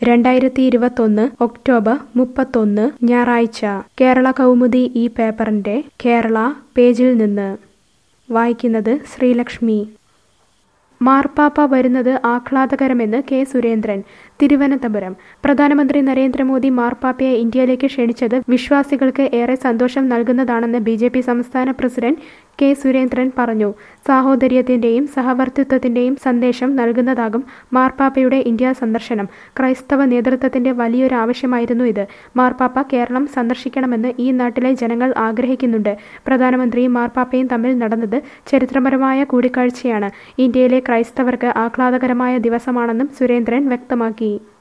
രണ്ടായിരത്തി ഇരുപത്തൊന്ന് ഒക്ടോബർ മുപ്പത്തൊന്ന് ഞായറാഴ്ച കേരള കൗമുദി ഈ പേപ്പറിന്റെ കേരള പേജിൽ നിന്ന് വായിക്കുന്നത് ശ്രീലക്ഷ്മി മാർപ്പാപ്പ വരുന്നത് ആഹ്ലാദകരമെന്ന് കെ സുരേന്ദ്രൻ തിരുവനന്തപുരം പ്രധാനമന്ത്രി നരേന്ദ്രമോദി മാർപ്പാപ്പയെ ഇന്ത്യയിലേക്ക് ക്ഷണിച്ചത് വിശ്വാസികൾക്ക് ഏറെ സന്തോഷം നൽകുന്നതാണെന്ന് ബി ജെ പി സംസ്ഥാന പ്രസിഡന്റ് കെ സുരേന്ദ്രൻ പറഞ്ഞു സാഹോദര്യത്തിന്റെയും സഹവർത്തിത്വത്തിന്റെയും സന്ദേശം നൽകുന്നതാകും മാർപ്പാപ്പയുടെ ഇന്ത്യ സന്ദർശനം ക്രൈസ്തവ നേതൃത്വത്തിന്റെ വലിയൊരു ആവശ്യമായിരുന്നു ഇത് മാർപ്പാപ്പ കേരളം സന്ദർശിക്കണമെന്ന് ഈ നാട്ടിലെ ജനങ്ങൾ ആഗ്രഹിക്കുന്നുണ്ട് പ്രധാനമന്ത്രിയും മാർപ്പാപ്പയും തമ്മിൽ നടന്നത് ചരിത്രപരമായ കൂടിക്കാഴ്ചയാണ് ഇന്ത്യയിലെ ക്രൈസ്തവർക്ക് ആഹ്ലാദകരമായ ദിവസമാണെന്നും സുരേന്ദ്രൻ വ്യക്തമാക്കി